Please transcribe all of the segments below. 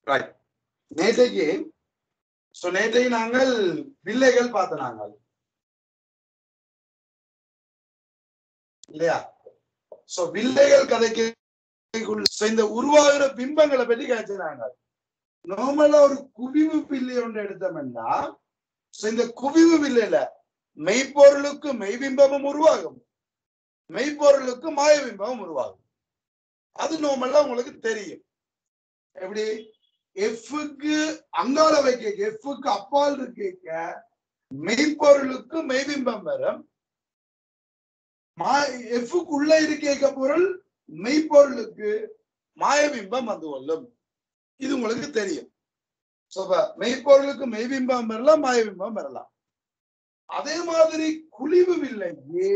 Right நேற்றைக்கு so நேற்றைக்கு நாங்கள் வில்லைகள் பார்த்த நாங்கள் இல்லையா சோ வில்லைகள் கதைக்கு so இந்த உருவாகிற பிம்பங்களை பற்றி காய்ச்சினாங்க நார்மலா ஒரு குவிவு பிள்ளை ஒன்று எடுத்தோம்னா so இந்த குவிவு பில்லையில மெய்ப்பொருளுக்கு மெய்பிம்பமும் உருவாகும் மெய்ப்பொருளுக்கு மாயபிம்பமும் உருவாகும் அது நார்மலா உங்களுக்கு தெரியும் எப்படி எஃப்க்கு அங்கால வைக்க எஃப்க்கு அப்பால் இருக்க மெய்ப்பொருளுக்கு மெய்பிம்பம் வரும் எஃப்க்கு உள்ள இருக்க பொருள் மெய்ப்பொருளுக்கு மாயபிம்பம் வந்து கொள்ளும் இது உங்களுக்கு தெரியும் So, அப்ப மெய்ப்பொருளுக்கு மெய்பிம்பம் வரலாம் மாயபிம்பம் வரலாம் அதே மாதிரி குழிவு வில்லைக்கு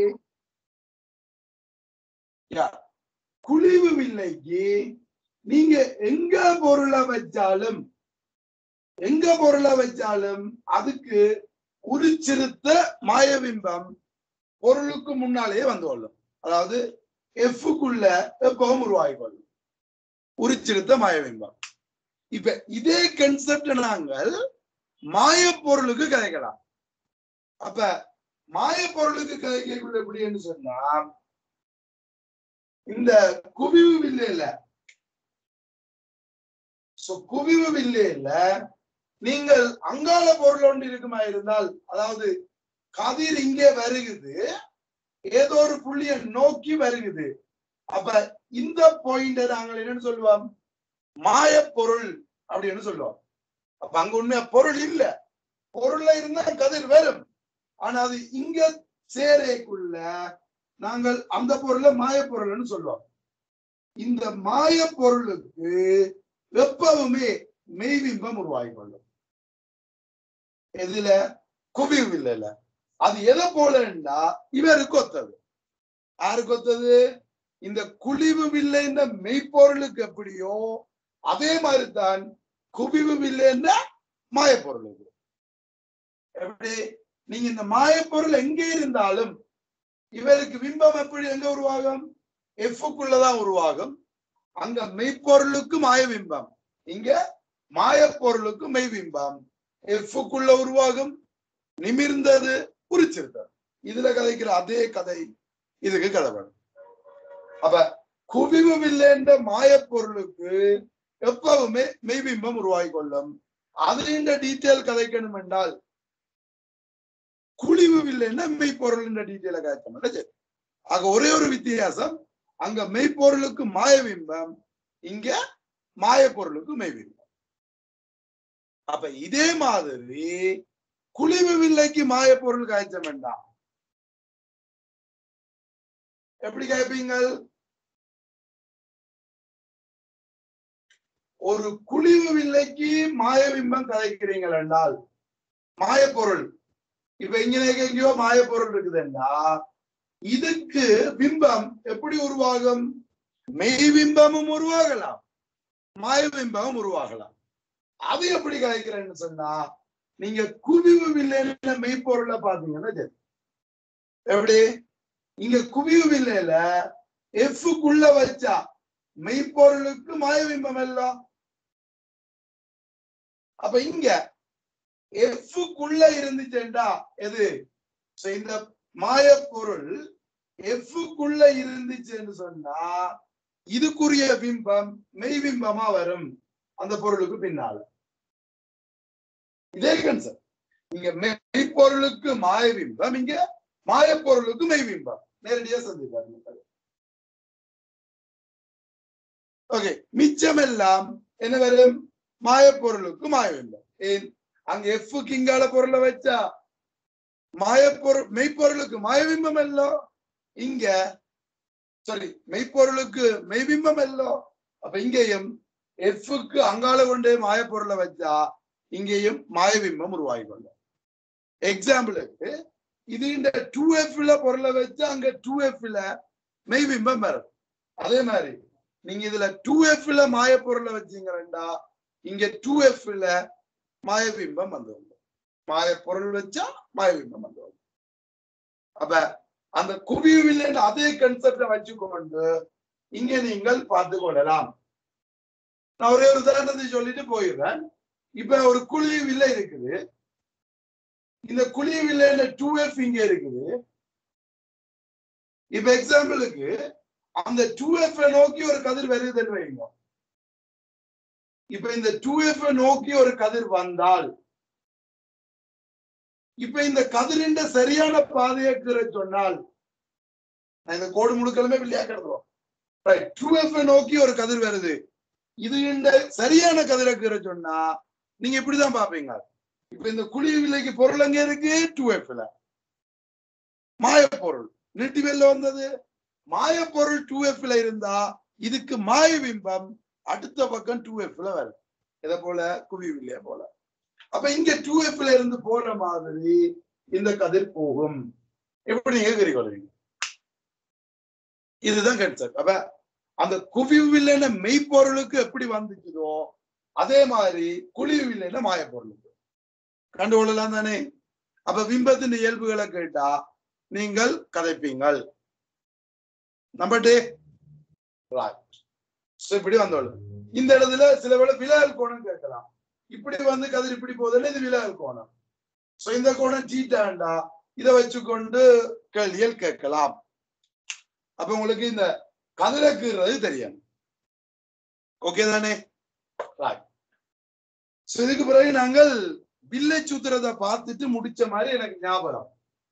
யா, குழிவு வில்லைக்கு நீங்க எங்க பொருளை வச்சாலும் எங்க பொருளை வச்சாலும் அதுக்கு உரிச்சிருத்த மாயபிம்பம் பொருளுக்கு முன்னாலேயே வந்து கொள்ளும் அதாவது எஃப்க்குள்ள எப்பவும் உருவாகி கொள்ளும் உரிச்சிருத்த மாயபிம்பம் இப்ப இதே கன்செப்ட் நாங்கள் மாய பொருளுக்கு கதைக்கலாம் அப்ப மாய பொருளுக்கு கதைக்கக்குள்ள எப்படின்னு சொன்னா இந்த குவிவு வில்லையில சோ குவிவு வில்லையில நீங்கள் அங்கால பொருள் ஒன்று இருக்குமா இருந்தால் அதாவது கதிர் இங்கே வருகுது ஏதோ ஒரு புள்ளிய நோக்கி வருகுது அப்ப இந்த பாயிண்ட நாங்கள் என்னன்னு சொல்லுவோம் மாய பொருள் அப்படின்னு சொல்லுவோம் அப்ப அங்க உண்மையா பொருள் இல்ல பொருள்ல இருந்தா கதிர் வரும் ஆனா அது இங்க சேரைக்குள்ள நாங்கள் அந்த பொருளை மாய பொருள்னு சொல்லுவோம் இந்த மாய பொருளுக்கு எப்பவுமே மெய்பிம்பம் உருவாகி கொள்ளும் எதுல குவிவு இல்ல அது எதை போலன்னா இவருக்கு ஒத்தது யாருக்கு ஒத்தது இந்த குழிவு வில்லை இந்த மெய்ப்பொருளுக்கு எப்படியோ அதே மாதிரி தான் குவிவு வில்லைன்னா மாயப்பொருளுக்கு எப்படி நீங்க இந்த மாயப்பொருள் எங்க இருந்தாலும் இவருக்கு பிம்பம் எப்படி எங்க உருவாகும் எஃப்க்குள்ளதான் உருவாகும் அங்க மெய்ப்பொருளுக்கு மாயபிம்பம் இங்க மாயப்பொருளுக்கு மெய்பிம்பம் எஃப்க்குள்ள உருவாகும் நிமிர்ந்தது குறிச்சிருத்தது இதுல கதைக்கிற அதே கதை இதுக்கு கதை வரும் அப்ப குவிவு என்ற மாயப்பொருளுக்கு எப்பவுமே மெய்பிம்பம் உருவாகி கொள்ளும் அதுல டீட்டெயில் கதைக்கணும் என்றால் குழிவு இல்லைன்னா மெய்ப்பொருள் என்ற டீட்டெயில கதைக்க சரி ஆக ஒரே ஒரு வித்தியாசம் அங்க மெய்ப்பொருளுக்கு மாயபிம்பம் இங்க மாயப்பொருளுக்கு மெய்பிம்பம் அப்ப இதே மாதிரி குழிவு வில்லைக்கு மாயப்பொருள் காய்ச்ச வேண்டாம் எப்படி கேட்பீங்கள் ஒரு குழிவு வில்லைக்கு மாயபிம்பம் கதைக்கிறீங்கள் என்றால் மாயப்பொருள் இப்ப இங்க எங்கேயோ மாயப்பொருள் இருக்குதுன்னா இதுக்கு பிம்பம் எப்படி உருவாகும் மெய்பிம்பமும் உருவாகலாம் மாயபிம்பமும் உருவாகலாம் அது எப்படி கதைக்கிறேன்னு சொன்னா நீங்க குவிவு வில்லைன்னு மெய்ப்பொருளை பாத்தீங்கன்னா சரி எப்படி இங்க குவிவு வில்லையில எஃப்க்குள்ள வச்சா மெய்ப்பொருளுக்கு மாயபிம்பம் எல்லாம் அப்ப இங்க எஃப்க்குள்ள இருந்துச்சேண்டா எது So, இந்த மாயப்பொருள் எஃப்க்குள்ள இருந்துச்சுன்னு சொன்னா இதுக்குரிய பிம்பம் மெய்பிம்பமா வரும் அந்த பொருளுக்கு பின்னால இதே கன்செப்ட் இங்க மெய்ப்பொருளுக்கு மாயபிம்பம் இங்க மாயப்பொருளுக்கு மெய்பிம்பம் நேரடியா சந்திப்பாரு ஓகே மிச்சம் எல்லாம் என்ன வரும் மாயப்பொருளுக்கு மாயபிம்பம் ஏன் அங்க எஃப்க்கு இங்கால பொருளை வச்சா மாயப்பொருள் மெய்ப்பொருளுக்கு மாயபிம்பம் எல்லாம் இங்க சாரி மெய்ப்பொருளுக்கு மெய்பிம்பம் எல்லாம் அப்ப இங்கேயும் எஃப்க்கு அங்கால கொண்டே மாயப்பொருளை வச்சா இங்கேயும் மாயபிம்பம் உருவாகி கொள்ளும் எக்ஸாம்பிளுக்கு இது இந்த டூ எஃப்ல பொருளை வச்சு அங்க டூ எஃப்ல மெய்பிம்பம் வரும் அதே மாதிரி நீங்க இதுல டூ எஃப்ல மாயப்பொருளை வச்சீங்கன்னா இங்க டூ எஃப்ல மாயபிம்பம் வந்துடும் மாயப்பொருள் வச்சா மாயபிம்பம் வந்துடும் அப்ப அந்த குவிவில் அதே கன்செப்ட வச்சுக்கொண்டு இங்க நீங்கள் பார்த்து கொள்ளலாம் நான் ஒரே ஒரு உதாரணத்தை சொல்லிட்டு போயிடுறேன் இப்ப ஒரு குழி வில்லை இருக்குது இந்த குழி வில்லையில டூ எஃப் இங்க இருக்குது இப்ப எக்ஸாம்பிளுக்கு அந்த டூ எஃப் நோக்கி ஒரு கதிர் வருதுன்னு வைங்க இப்ப இந்த டூ எஃப் நோக்கி ஒரு கதிர் வந்தால் இப்ப இந்த கதிரின் சரியான பாதையை கீற சொன்னால் நான் இந்த கோடு முழுக்களுமே விளையாடுறோம் டூ எஃப் நோக்கி ஒரு கதிர் வருது இது இந்த சரியான கதிரை கீற சொன்னா நீங்க இப்படிதான் பாப்பீங்க இப்ப இந்த குழி விலைக்கு பொருள் எங்க இருக்கு டூ எஃப்ல மாயப்பொருள் நீட்டி வெளில வந்தது மாயப்பொருள் டூ எஃப்ல இருந்தா இதுக்கு மாய பிம்பம் அடுத்த பக்கம் டூ எஃப்ல வரும் இதை போல குவி வில்லைய போல அப்ப இங்க டூ எஃப்ல இருந்து போற மாதிரி இந்த கதிர் போகும் எப்படி நீங்க கறிக்கொள்வீங்க இதுதான் கன்செப்ட் அப்ப அந்த குவிவில்லைன மெய்ப்பொருளுக்கு எப்படி வந்துச்சுதோ அதே மாதிரி குழிவில்லைன மாயப்பொருளுக்கு கண்டுகொள்ளலாம் தானே அப்ப பிம்பத்தின் இயல்புகளை கேட்டா நீங்கள் கதைப்பீங்கள் நம்பர் டே இப்படி வந்தோம் இந்த இடத்துல சில வேளை விலகல் கோணம் கேட்கலாம் இப்படி வந்து கதிர் இப்படி போகுதுன்னு இது விலகல் கோணம் சோ இந்த கோணம் டீட்டாண்டா இதை வச்சுக்கொண்டு கேள்விகள் கேட்கலாம் அப்ப உங்களுக்கு இந்த கதிரை கீறது தெரியும் ஓகே தானே சோ இதுக்கு பிறகு நாங்கள் வில்லை சூத்திரத்தை பார்த்துட்டு முடிச்ச மாதிரி எனக்கு ஞாபகம்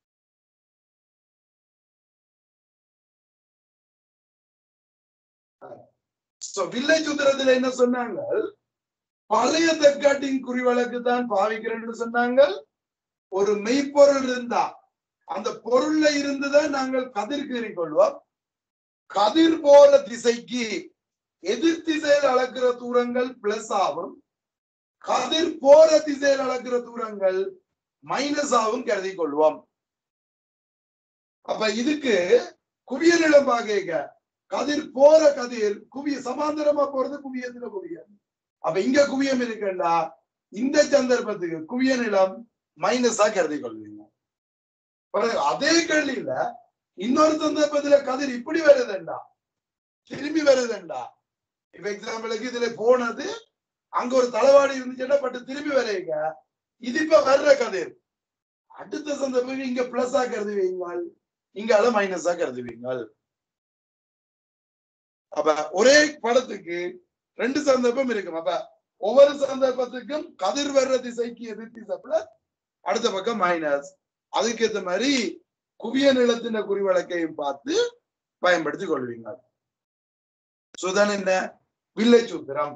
சோ வில்லை சூத்திரத்துல என்ன சொன்னாங்க பழைய தக்காட்டின் குறிவழக்கு தான் பாவிக்கிறேன்னு சொன்னாங்க ஒரு மெய்ப்பொருள் இருந்தா அந்த பொருள்ல இருந்துதான் நாங்கள் கதிர் கீறி கொள்வோம் கதிர் போல திசைக்கு எதிர் திசையில் அளக்கிற தூரங்கள் பிளஸ் ஆகும் கதிர் போற திசையில் அளக்கிற தூரங்கள் மைனஸ் ஆகும் கருதி கொள்வோம் அப்ப இதுக்கு குவிய நிலம் பாக்க கதிர் போற கதிர் குவிய சமாந்தரமா போறது குவியத்துல குவியம் அப்ப இங்க குவியம் இருக்குன்னா இந்த சந்தர்ப்பத்துக்கு குவிய நிலம் மைனஸா கருதி கொள்வீங்க அதே கேள்வியில இன்னொரு சந்தர்ப்பத்துல கதிர் இப்படி வருதுண்டா திரும்பி வருதுண்டா இப்ப எக்ஸாம்பிளுக்கு இதுல போனது அங்க ஒரு தலைவாடி இருந்துச்சுன்னா பட்டு திரும்பி வரைங்க இது இப்ப வர்ற கதிர் அடுத்த சந்தர்ப்பம் இங்க பிளஸ்ஸா கருதுவீங்கள் இங்கால மைனஸா கருதுவீங்கள் அப்ப ஒரே படத்துக்கு ரெண்டு சந்தர்ப்பம் இருக்கும் அப்ப ஒவ்வொரு சந்தர்ப்பத்துக்கும் கதிர் வர்ற திசைக்கு எதிர் திசை பிளஸ் அடுத்த பக்கம் மைனஸ் அதுக்கு ஏத்த மாதிரி குவிய நிலத்தின குறிவழக்கையும் பார்த்து பயன்படுத்தி கொள்வீங்க சுதன் என்ன வில்லை சூத்திரம்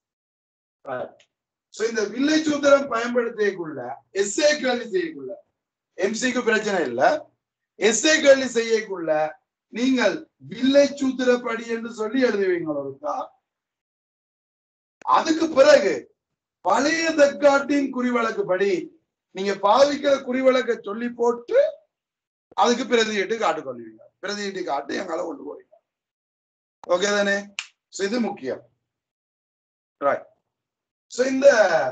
இந்த வில்லை சூத்திரம் பயன்படுத்தியக்குள்ள எஸ்ஏ கேள்வி செய்யக்குள்ள எம்சிக்கு பிரச்சனை இல்ல எஸ்ஏ கேள்வி செய்யக்குள்ள நீங்கள் வில்லை சூத்திரப்படி என்று சொல்லி எழுதுவீங்களா அதுக்கு பிறகு பழைய தக்காட்டின் குறிவழக்கு படி நீங்க பாவிக்கிற குறிவழக்க சொல்லி போட்டு அதுக்கு பிரதியிட்டு காட்டுக்கொள்வீங்க பிரதியிட்டு காட்டு எங்கால கொண்டு போவீங்க ஓகே தானே இது முக்கியம் ரைட் சோ இந்த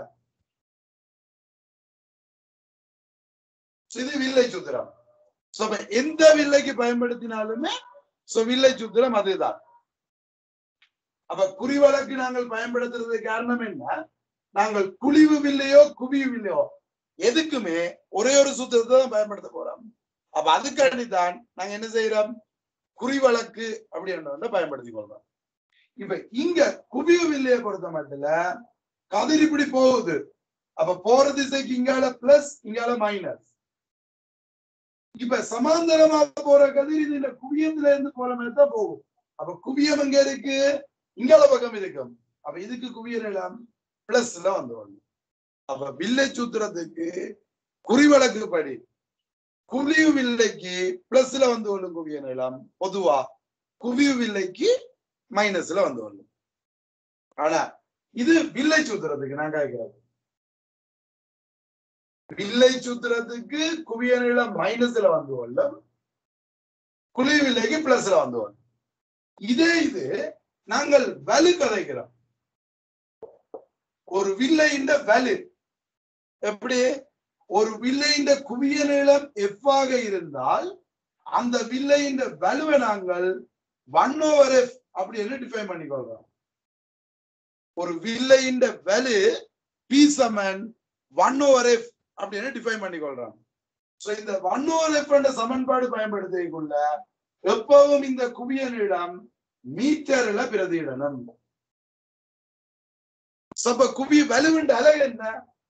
இது வில்லை சூத்திரம் சோ எந்த வில்லைக்கு பயன்படுத்தினாலுமே சோ வில்லை சூத்திரம் அதுதான் அப்ப குறிவழக்கு நாங்கள் பயன்படுத்துறது காரணம் என்ன நாங்கள் குழிவு வில்லையோ குவிவு வில்லையோ எதுக்குமே ஒரே ஒரு சூத்திரத்தை தான் பயன்படுத்த போறோம் அப்ப அதுக்காண்டி தான் நாங்க என்ன செய்யறோம் குறிவழக்கு அப்படின்ற பயன்படுத்தி கொள்றோம் இப்ப இங்க குவிவு வில்லையை பொறுத்த மட்டும் கதிர் இப்படி போகுது அப்ப போற திசைக்கு இங்கால பிளஸ் இங்கால மைனஸ் இப்ப சமாந்தரமா போற கதிர் இது இந்த குவியத்துல இருந்து போற மாதிரி தான் போகும் அப்ப குவியம் எங்க இருக்கு இங்கால பக்கம் இருக்கும் அப்ப இதுக்கு குவிய நிலம் பிளஸ்ல வந்து அப்ப வில்லை சூத்திரத்துக்கு குறிவழக்கு படி குவிவு வில்லைக்கு பிளஸ்ல வந்து கொள்ளும் குவிய நிலம் பொதுவா குவிவு வில்லைக்கு மைனஸ்ல வந்து கொள்ளும் ஆனா இது வில்லை சூத்திரத்துக்கு நான் கேட்கிறது வில்லை சூத்திரத்துக்கு குவிய நிலம் மைனஸ்ல வந்து கொள்ளும் குழி வில்லைக்கு பிளஸ்ல வந்து கொள்ளும் இதே இது நாங்கள் வலு கதைக்கிறோம் ஒரு வில்லையின் வலு எப்படி ஒரு வில்லையின் குவிய நீளம் எஃப் ஆக இருந்தால் அந்த வில்லையின் வலுவை நாங்கள் ஒன் ஓவர் எஃப் அப்படின்னு டிஃபைன் பண்ணிக்கொள்றோம் ஒரு வில்லையின் வலு பி சமன் ஒன் ஓவர் எஃப் அப்படின்னு டிஃபைன் பண்ணி கொள்றாங்க சோ இந்த ஒன் ஓவர் எஃப் என்ற சமன்பாடு பயன்படுத்திக்குள்ள எப்பவும் இந்த குவியலிடம் மீட்டர்ல பிரதியிடணும் அப்ப குவி வலுவிண்ட அலகு என்ன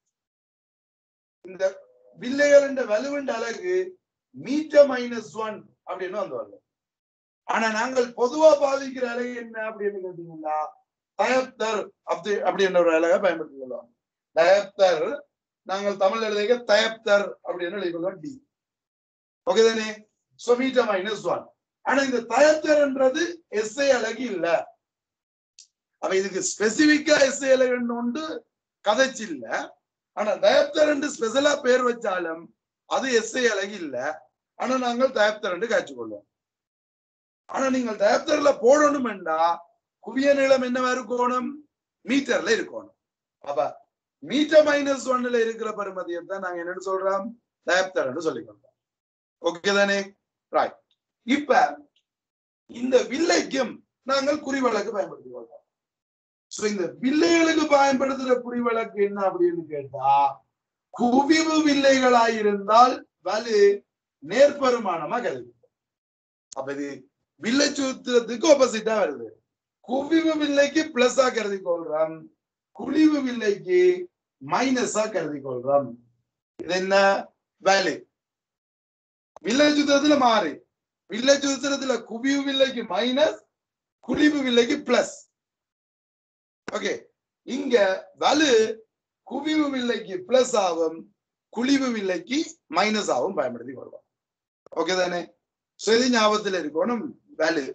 இந்த வில்லைகளின் வலுவிண்ட அலகு மீட்டர் மைனஸ் ஒன் அப்படின்னு வந்து வரல ஆனா நாங்கள் பொதுவா பாதிக்கிற அலகு என்ன அப்படின்னு கேட்டீங்கன்னா தயப்தர் அப்படி அப்படின்ற ஒரு அலகை பயன்படுத்திக் கொள்வோம் தயப்தர் நாங்கள் தமிழ் எழுதிக்க தயப்தர் அப்படின்னு எழுதிக்கொள்வோம் டி ஓகே தானே சோ மீட்டர் மைனஸ் ஒன் ஆனா இந்த தயப்தர்ன்றது எஸ்ஐ அலகு இல்ல அப்ப இதுக்கு ஸ்பெசிபிக்கா எஸ்ஐ அலகுன்னு உண்டு கதைச்சு இல்ல ஆனா தயப்தர் என்று ஸ்பெஷலா பேர் வச்சாலும் அது எஸ்ஐ அலகு இல்ல ஆனா நாங்கள் தயப்தர் என்று காய்ச்சி கொள்வோம் ஆனா நீங்கள் தயப்தர்ல போடணும்டா குவிய நீளம் என்னவா இருக்கணும் மீட்டர்ல இருக்கணும் அப்ப மீட்டர் மைனஸ் ஒன்னுல இருக்கிற பருமதியை தான் நாங்க என்னன்னு சொல்றோம் தயப்தர்ன்னு சொல்லிக்கொள்றோம் ஓகே தானே ரைட் இப்ப இந்த வில்லைக்கும் நாங்கள் குறிவழக்கு பயன்படுத்திக் கொள்றோம் சோ இந்த வில்லைகளுக்கு பயன்படுத்துற குறிவழக்கு என்ன அப்படின்னு கேட்டா குவிவு வில்லைகளாயிருந்தால் வலு நேர்பருமானமா கருது அப்ப இது வில்லை சூத்திரத்துக்கு ஆப்போசிட்டா வருது குவிவு வில்லைக்கு பிளஸ்ஸா கருதி கொள்றோம் குழிவு வில்லைக்கு மைனஸா கருதி கொள்றோம் இது என்ன வேலு வில்லை சூத்திரத்துல மாறி வில்லை சூத்திரத்துல குவிவு வில்லைக்கு மைனஸ் குழிவு வில்லைக்கு பிளஸ் ஓகே இங்க வலு குவிவு வில்லைக்கு பிளஸ் ஆகும் குழிவு வில்லைக்கு மைனஸ் ஆகும் பயன்படுத்தி கொள்வோம் ஓகே தானே சரி ஞாபகத்துல இருக்கணும் வேலு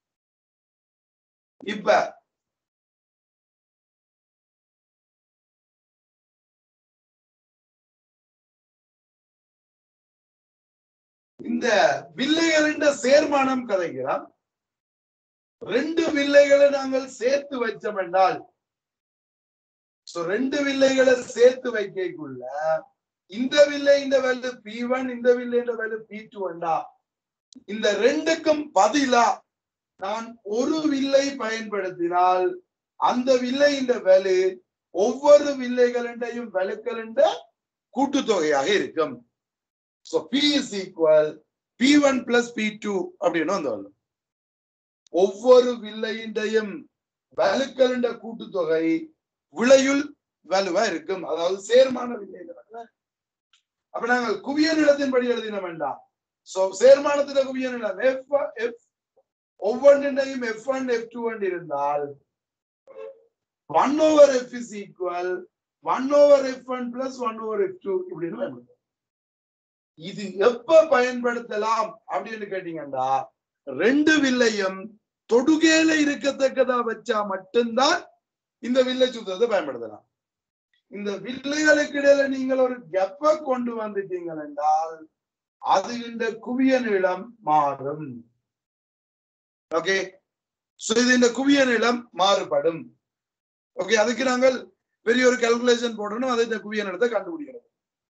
இப்ப இந்த வில்லைகளின் சேர்மானம் கதைக்கிறான் ரெண்டு வில்லைகளை நாங்கள் சேர்த்து வச்சோம் என்றால் சோ ரெண்டு வில்லைகளை சேர்த்து வைக்கக்குள்ள இந்த வில்லை இந்த வேல்யூ பி ஒன் இந்த வில்லை இந்த வேல்யூ பி டூ வேண்டா இந்த ரெண்டுக்கும் பதிலா நான் ஒரு வில்லை பயன்படுத்தினால் அந்த வில்லை இந்த வேலு ஒவ்வொரு வில்லைகளின்டையும் வலுக்களின் கூட்டுத்தொகையாக இருக்கும் so P is equal P one plus P two அப்படின்னு வந்து வரணும் ஒவ்வொரு வில்லையின்டையும் வலுக்களின் கூட்டுத்தொகை விளையுள் வலுவா இருக்கும் அதாவது சேர்மான வில்லை அப்ப நாங்கள் குவிய நிலத்தின்படி எழுதின வேண்டாம் சோ சேர்மானத்துல குவிய நிலம் எஃப் எஃப் ஒவ்வொன்றினையும் F one F two one இருந்தால் one over F is equal one over F one plus one over F two இப்படின்னு பயன்படுத்தும் இது எப்ப பயன்படுத்தலாம் அப்படின்னு கேட்டீங்கன்னா ரெண்டு வில்லையும் தொடுகையில இருக்கத்தக்கதா வச்சா மட்டும்தான் இந்த வில்லை சுத்தத்தை பயன்படுத்தலாம் இந்த வில்லைகளுக்கு இடையில நீங்கள் ஒரு கெப்ப கொண்டு வந்துட்டீங்க என்றால் அது இந்த குவிய நீளம் மாறும் ஓகே சோ இது இந்த குவிய நீளம் மாறுபடும் ஓகே அதுக்கு நாங்கள் பெரிய ஒரு கால்குலேஷன் போடணும் அதை இந்த குவிய நீளத்தை கண்டுபிடிக்கிறது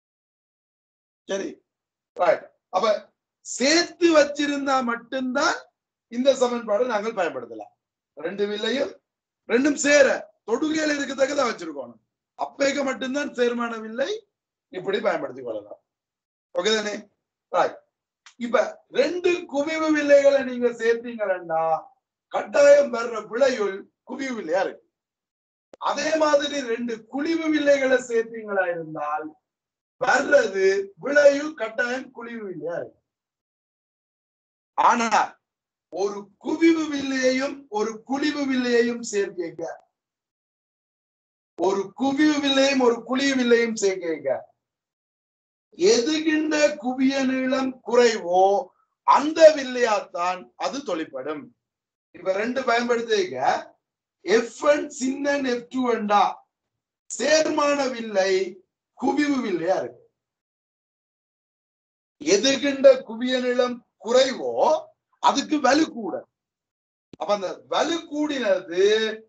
சரி ரைட் அப்ப சேர்த்து வச்சிருந்தா மட்டும்தான் இந்த சமன்பாடு நாங்கள் பயன்படுத்தலாம் ரெண்டு வில்லையும் ரெண்டும் சேர தொடுகையில இருக்கத்தக்கதான் வச்சிருக்கோம் அப்பேக்க மட்டும்தான் சேர்மான வில்லை இப்படி பயன்படுத்திக் கொள்ளலாம் ஓகே தானே ரைட் இப்ப ரெண்டு குவிவு வில்லைகளை நீங்க சேர்த்தீங்கன்னா கட்டாயம் வர்ற விளையுள் குவிவு வில்லையா இருக்கு அதே மாதிரி ரெண்டு குழிவு வில்லைகளை சேர்த்தீங்களா இருந்தால் வர்றது விளையுள் கட்டாயம் குழிவு வில்லையா இருக்கு ஆனா ஒரு குவிவு வில்லையையும் ஒரு குழிவு வில்லையையும் சேர்க்க ஒரு குவிவு வில்லையும் ஒரு குழிவு வில்லையும் சேர்க்க எதுகின்ற குவிய நீளம் குறைவோ அந்த வில்லையாத்தான் அது தொழிற்படும் இப்ப ரெண்டு பயன்படுத்திக்க எஃப் ஒன் சின்னன் எஃப் டூ வேண்டா சேர்மான வில்லை குவிவு வில்லையா இருக்கு எதுகின்ற குவிய நிலம் குறைவோ அதுக்கு வலு கூட அப்ப அந்த வலு கூடினது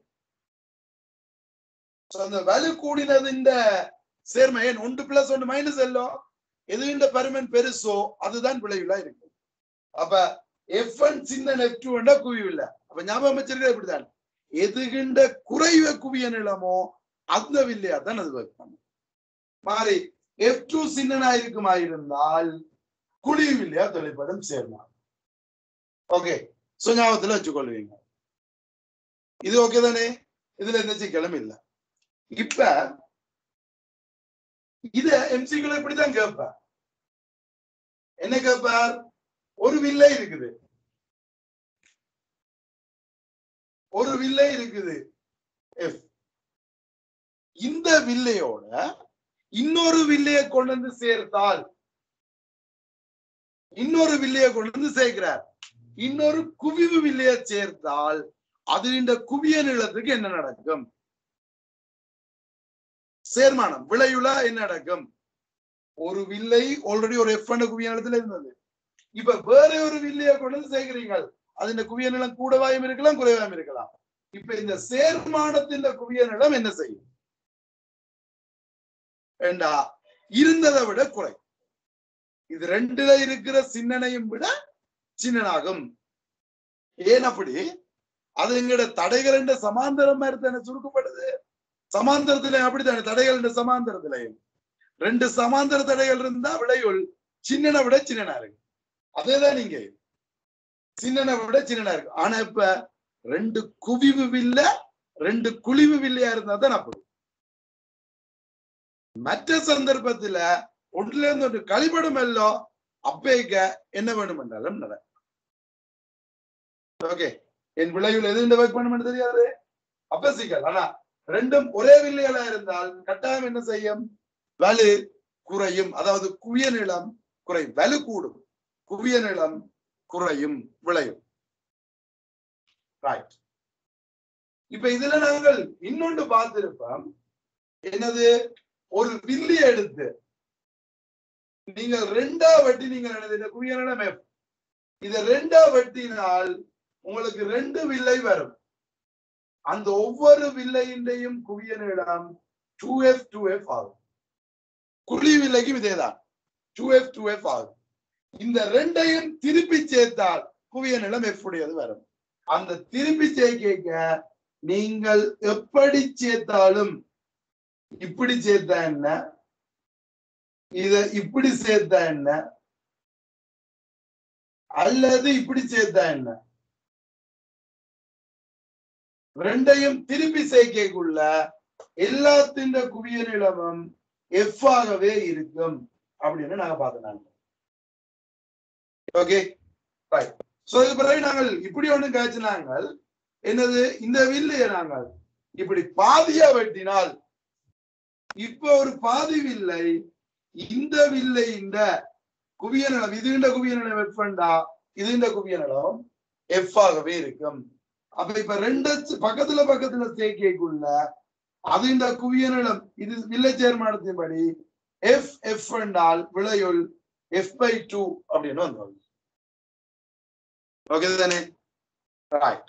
அந்த வலு கூடினது இந்த சேர்மை ஏன் ஒன்று பிளஸ் ஒன்று மைனஸ் எல்லோ எது இந்த பருமன் பெருசோ அதுதான் விளைவுலா இருக்கு அப்ப எஃப் ஒன் சின்ன எஃப் டூ குவிவு இல்ல அப்ப ஞாபகம் வச்சிருக்க இப்படிதான் எதுகின்ற குறைவ குவிய நிலமோ அந்த வில்லையா தான் அது ஒர்க் பண்ணும் மாறி எஃப் டூ சின்னனா இருக்குமாயிருந்தால் குழி வில்லையா தொழிற்படும் சேர்ந்தார் ஓகே சோ ஞாபகத்துல வச்சுக்கொள்வீங்க இது ஓகே தானே இதுல எந்த சிக்கலும் இல்ல இப்ப இத எம்சிக்குள்ள இப்படித்தான் கேட்பார் என்ன கேட்பார் ஒரு வில்லை இருக்குது ஒரு வில்லை இருக்குது எஃப் இந்த வில்லையோட இன்னொரு வில்லைய கொண்டு வந்து சேர்த்தால் இன்னொரு வில்லைய கொண்டு வந்து சேர்க்கிறார் இன்னொரு குவிவு வில்லைய சேர்த்தால் அது இந்த குவிய நிலத்துக்கு என்ன நடக்கும் சேர்மானம் விளையுல என்ன நடக்கும் ஒரு வில்லை ஆல்ரெடி ஒரு எஃப் குவிய நிலத்துல இருந்தது இப்ப வேற ஒரு வில்லைய கொண்டு வந்து சேர்க்கிறீங்க அது இந்த குவிய நிலம் கூடவாயும் இருக்கலாம் குறைவாயும் இருக்கலாம் இப்ப இந்த சேர்மானத்தின் குவிய நிலம் என்ன செய்யும் ஏண்டா இருந்ததை விட குறை இது ரெண்டுல இருக்கிற சின்னனையும் விட சின்னனாகும் ஏன் அப்படி அது எங்கட தடைகள் என்ற சமாந்தரம் மாதிரி தானே சுருக்கப்படுது சமாந்தரத்துல அப்படித்தானே தடைகள் என்ற சமாந்தரத்திலையும் ரெண்டு சமாந்தர தடைகள் இருந்தா விளையுள் சின்னனை விட சின்னனா இருக்கு அதேதான் நீங்க சின்னனை விட சின்னனா இருக்கு ஆனா இப்ப ரெண்டு குவிவு வில்ல ரெண்டு குழிவு வில்லையா இருந்தா தான் அப்படி மற்ற சந்தர்ப்பத்துல ஒன்றுல இருந்து ஒன்று கழிபடும் எல்லோ அப்பேக்க என்ன வேணும் என்றாலும் நடக்கும் ஓகே என் விளைவில் எது இந்த ஒர்க் பண்ணும் தெரியாது அப்ப சிக்கல் ஆனா ரெண்டும் ஒரே வில்லைகளா இருந்தால் கட்டாயம் என்ன செய்யும் வலு குறையும் அதாவது குவிய நிலம் குறையும் வலு கூடும் குவிய நிலம் குறையும் விளையும் ரைட் இப்ப இதுல நாங்கள் இன்னொன்று பார்த்திருப்போம் என்னது ஒரு வில்லி எடுத்து நீங்கள் ரெண்டா வட்டி நீங்க இந்த குவிய நிலம் F. இத ரெண்டா வெட்டினால் உங்களுக்கு ரெண்டு வில்லை வரும் அந்த ஒவ்வொரு வில்லையின்றையும் குவிய நிலம் டூ எஃப் டூ எஃப் ஆகும் குழி வில்லைக்கும் இதேதான் டூ எஃப் டூ எஃப் ஆகும் இந்த ரெண்டையும் திருப்பி சேர்த்தால் குவிய நிலம் எஃப் உடையது வரும் அந்த திருப்பி சேர்க்க நீங்கள் எப்படி சேர்த்தாலும் இப்படி சேர்த்தா என்ன இத இப்படி சேர்த்தா என்ன அல்லது இப்படி சேர்த்தா என்ன ரெண்டையும் திருப்பி சேர்க்கைக்குள்ள எல்லாத்தின் குவிய நிலமும் எஃப் ஆகவே இருக்கும் அப்படின்னு நாங்க பார்த்தோம் ஓகே ரைட் சோ இது பிறகு நாங்கள் இப்படி ஒண்ணு காய்ச்சினாங்க என்னது இந்த வில்லைய நாங்கள் இப்படி பாதியா வெட்டினால் இப்ப ஒரு பாதி வில்லை இந்த வில்லை இந்த குவிய நிலம் இதுகின்ற குவிய நிலம் எஃப் வேண்டா இதுகின்ற குவிய நிலம் எஃப் ஆகவே இருக்கும் அப்ப இப்ப ரெண்டு பக்கத்துல பக்கத்துல சேர்க்கைக்குள்ள அது இந்த குவிய நிலம் இது வில்லை சேர்மானத்தின்படி எஃப் எஃப் என்றால் விளையுள் எஃப் பை டூ அப்படின்னு வந்தோம் ஓகே தானே ரைட்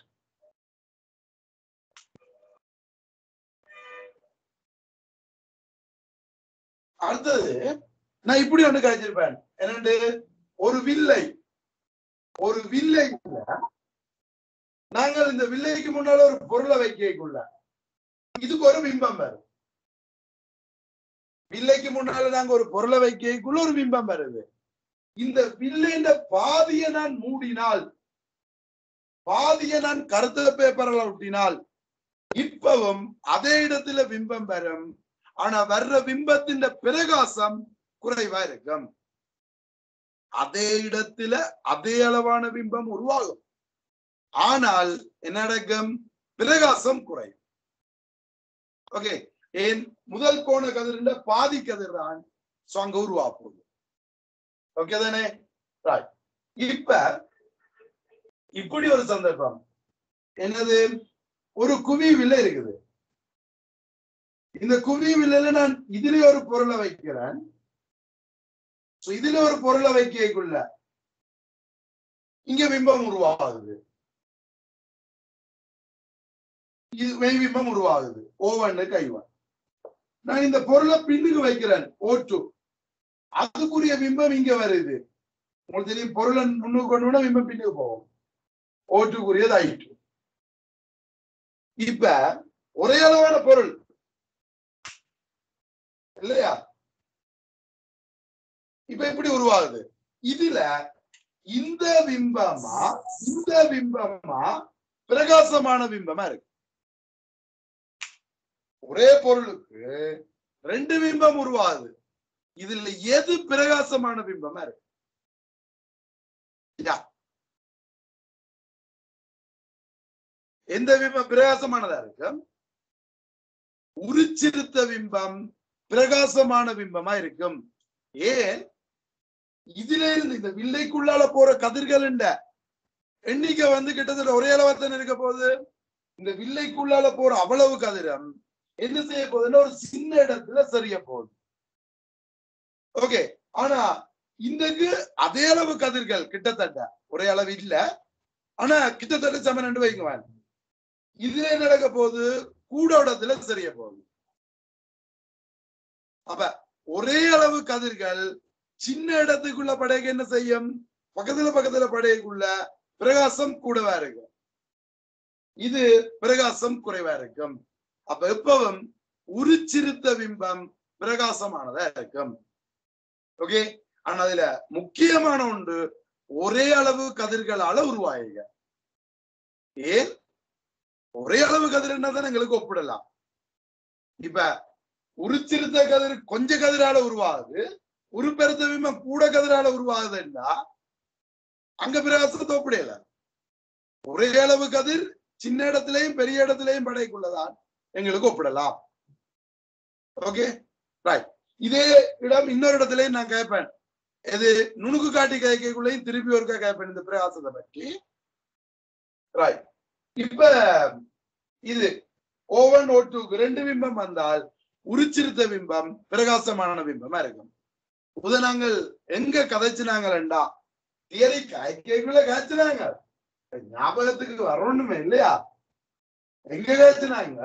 அடுத்தது நான் இப்படி ஒண்ணு காய்ச்சிருப்பேன் என்னண்டு ஒரு வில்லை ஒரு வில்லை நாங்கள் இந்த வில்லைக்கு முன்னால ஒரு பொருளை வைக்கக்குள்ள இதுக்கு ஒரு பிம்பம் வரும் வில்லைக்கு முன்னால நாங்க ஒரு பொருளை வைக்கக்குள்ள ஒரு பிம்பம் வருது இந்த வில்லைன்ற பாதியை நான் மூடினால் பாதியை நான் கருத்த பேப்பரில் ஒட்டினால் இப்பவும் அதே இடத்துல பிம்பம் வரும் ஆனா வர்ற பிம்பத்தின் பிரகாசம் குறைவா இருக்கும் அதே இடத்துல அதே அளவான பிம்பம் உருவாகும் ஆனால் என்ன நடக்கும் பிரகாசம் குறையும் ஓகே ஏன் முதல் கோண கதிரின் பாதி கதிர் தான் சோ அங்க உருவா போகுது ஓகே தானே ரைட் இப்ப இப்படி ஒரு சந்தர்ப்பம் என்னது ஒரு குவி வில்லை இருக்குது இந்த குவி வில்லையில நான் இதுல ஒரு பொருளை வைக்கிறேன் So, இதுல ஒரு பொருளை வைக்கக்குள்ள இங்க பிம்பம் உருவாகுது இது மெய் பிம்பம் உருவாகுது ஓவன்னு கைவன் நான் இந்த பொருளை பின்னுக்கு வைக்கிறேன் ஓட்டு அதுக்குரிய பிம்பம் இங்க வருது உங்களுக்கு தெரியும் பொருளை முன்னுக்கு கொண்டு போனா பிம்பம் பின்னுக்கு போகும் ஓட்டுக்குரியது ஆயிட்டு இப்ப ஒரே அளவான பொருள் இல்லையா இப்ப எப்படி உருவாகுது இதுல இந்த பிம்பமா இந்த பிம்பமா பிரகாசமான பிம்பமா இருக்கு ஒரே பொருளுக்கு ரெண்டு பிம்பம் உருவாகுது இதுல எது பிரகாசமான பிம்பமா இருக்கு யா. எந்த பிம்பம் பிரகாசமானதா இருக்கு உருச்சிருத்த பிம்பம் பிரகாசமான பிம்பமா இருக்கும் ஏன் இதுல இருந்து இந்த வில்லைக்குள்ளால போற கதிர்கள் எண்ணிக்கை வந்து கிட்டத்தட்ட ஒரே அளவாத்தான் இருக்க போகுது இந்த வில்லைக்குள்ளால போற அவ்வளவு கதிரம் என்ன செய்ய போகுதுன்னா ஒரு சின்ன இடத்துல சரிய போகுது ஓகே ஆனா இந்தக்கு அதே அளவு கதிர்கள் கிட்டத்தட்ட ஒரே அளவு இல்ல ஆனா கிட்டத்தட்ட சமன் வைங்க இதுல என்ன நடக்க போகுது கூட இடத்துல சரிய போகுது அப்ப ஒரே அளவு கதிர்கள் சின்ன இடத்துக்குள்ள படையக்கு என்ன செய்யும் பக்கத்துல பக்கத்துல படையக்குள்ள பிரகாசம் கூடவா இருக்கும் இது பிரகாசம் குறைவா இருக்கும் அப்ப எப்பவும் உருச்சிருத்த பிம்பம் பிரகாசமானதா இருக்கும் ஓகே ஆனா அதுல முக்கியமான ஒன்று ஒரே அளவு கதிர்களால உருவாயிங்க ஏன் ஒரே அளவு கதிர் தான் எங்களுக்கு ஒப்பிடலாம் இப்ப உருச்சிருத்த கதிர் கொஞ்ச கதிரால உருவாகுது உருப்பெருத்த பிம்பம் கூட கதிரால உருவாகுதுன்னா அங்க பிரகாசத்தை ஒப்பிடையல ஒரே அளவு கதிர் சின்ன இடத்திலையும் பெரிய இடத்திலையும் படைக்குள்ளதான் எங்களுக்கு ஒப்பிடலாம் ஓகே ரைட் இதே இடம் இன்னொரு இடத்துலயும் நான் கேட்பேன் எது நுணுக்கு காட்டி கைக்குள்ளேயும் திருப்பி ஒருக்கா கேட்பேன் இந்த பிரகாசத்தை பற்றி ரைட் இப்ப இது ஓவன் ஓ டூக்கு ரெண்டு பிம்பம் வந்தால் உரிச்சிருத்த பிம்பம் பிரகாசமான பிம்பமா இருக்கும் உத நாங்கள் எங்க கதைச்சினாங்கடா தியரி காய்க்குள்ள காய்ச்சினாங்க ஞாபகத்துக்கு வரணுமே இல்லையா எங்க காய்ச்சினாங்க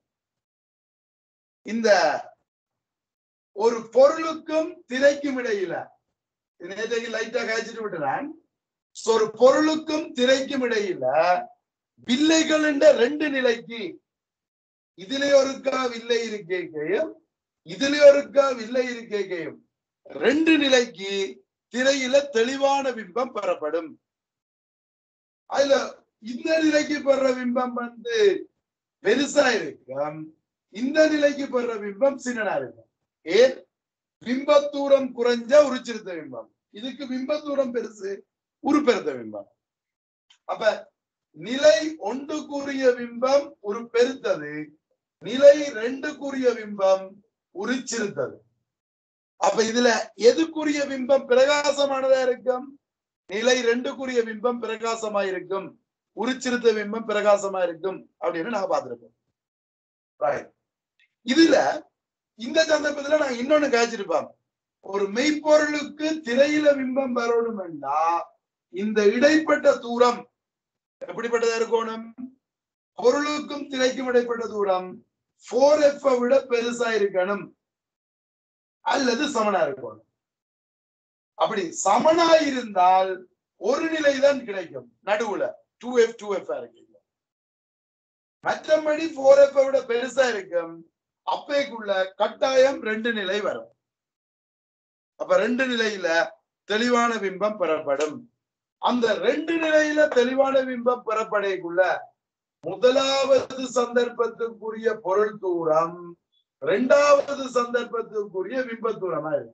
இந்த ஒரு பொருளுக்கும் திரைக்கும் இடையில இது நேற்றைக்கு லைட்டா காய்ச்சிட்டு விட்டுறேன் ஒரு பொருளுக்கும் திரைக்கும் இடையில வில்லைகள் என்ற ரெண்டு நிலைக்கு இதுல ஒருக்கா வில்லை இருக்கையும் இதுல ஒருக்கா வில்லை இருக்கையும் ரெண்டு நிலைக்கு திரையில தெளிவான பிம்பம் பெறப்படும் அதுல இந்த நிலைக்கு பெற பிம்பம் வந்து பெருசா இருக்கும் இந்த நிலைக்கு பெற பிம்பம் சின்னனா இருக்கும் ஏன் பிம்ப தூரம் குறைஞ்ச உரிச்சிருத்த பிம்பம் இதுக்கு பிம்ப தூரம் பெருசு உருப்பெருத்த பிம்பம் அப்ப நிலை ஒன்றுக்குரிய பிம்பம் ஒரு பெருத்தது நிலை ரெண்டுக்குரிய பிம்பம் உரிச்சிருத்தது அப்ப இதுல எதுக்குரிய பிம்பம் பிரகாசமானதா இருக்கும் நிலை ரெண்டுக்குரிய பிம்பம் பிரகாசமா இருக்கும் உரிச்சிருத்த பிம்பம் பிரகாசமா இருக்கும் அப்படின்னு நாங்க பார்த்திருப்போம் Right. இதுல இந்த சந்தர்ப்பத்துல நாங்க இன்னொன்னு காய்ச்சிருப்போம் ஒரு மெய்ப்பொருளுக்கு திரையில பிம்பம் வரணும்னா இந்த இடைப்பட்ட தூரம் எப்படிப்பட்டதா இருக்கணும் பொருளுக்கும் திரைக்கும் இடைப்பட்ட தூரம் போர் எஃப் விட பெருசா இருக்கணும் அல்லது சமனா இருக்கணும் அப்படி சமனா இருந்தால் ஒரு நிலைதான் கிடைக்கும் நடுவுல டூ எஃப் டூ எஃப் இருக்கு மற்றபடி போர் எஃப் விட பெருசா இருக்கும் அப்பேக்குள்ள கட்டாயம் ரெண்டு நிலை வரும் அப்ப ரெண்டு நிலையில தெளிவான பிம்பம் பெறப்படும் அந்த ரெண்டு நிலையில தெளிவான பிம்பம் பெறப்படைக்குள்ள முதலாவது சந்தர்ப்பத்துக்குரிய பொருள் தூரம் இரண்டாவது சந்தர்ப்பத்துக்குரிய பிம்ப தூரமா இருக்கு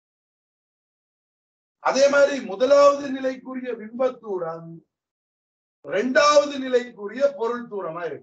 அதே மாதிரி முதலாவது நிலைக்குரிய பிம்ப தூரம் இரண்டாவது நிலைக்குரிய பொருள் தூரமா இருக்கு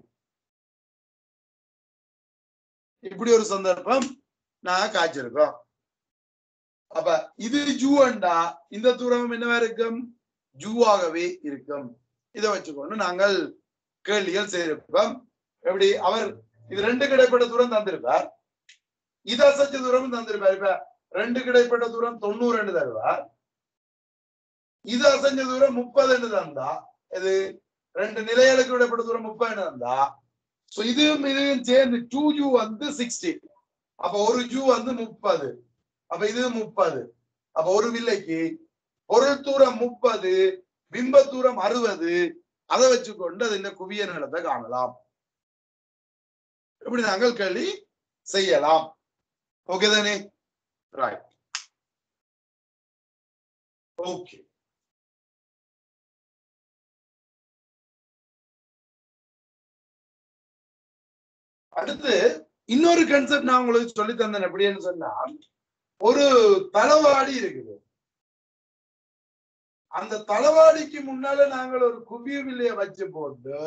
இப்படி ஒரு சந்தர்ப்பம் நான் காய்ச்சிருக்கோம் அப்ப இது ஜூவண்டா இந்த தூரம் என்னவா இருக்கும் ஜூவாகவே இருக்கும் இதை வச்சுக்கொண்டு நாங்கள் கேள்விகள் செய்திருப்போம் எப்படி அவர் இது ரெண்டு கிடைப்பட்ட தூரம் தந்திருப்பார் இது அசைச்ச தூரம் தந்திருப்பார் இப்ப ரெண்டு கிடைப்பட்ட தூரம் தொண்ணூறு என்று தருவார் இது அசைஞ்ச தூரம் முப்பது என்று தந்தா இது ரெண்டு நிலைகளுக்கு இடைப்பட்ட தூரம் முப்பது தந்தா சோ இதுவும் இதுவும் சேர்ந்து டூ ஜூ வந்து சிக்ஸ்டி அப்ப ஒரு ஜூ வந்து முப்பது அப்ப இது முப்பது அப்ப ஒரு வில்லைக்கு பொருள் தூரம் முப்பது பிம்ப தூரம் அறுபது அதை வச்சுக்கொண்டு அது இந்த குவிய நிலத்தை காணலாம் இப்படி நாங்கள் கேள்வி செய்யலாம் ஓகே தானே ரைட் ஓகே அடுத்து இன்னொரு கன்செப்ட் நான் உங்களுக்கு சொல்லி தந்தேன் எப்படின்னு சொன்னா ஒரு தளவாடி இருக்குது அந்த தளவாடிக்கு முன்னால நாங்கள் ஒரு குவிய வில்லைய வச்சு போட்டு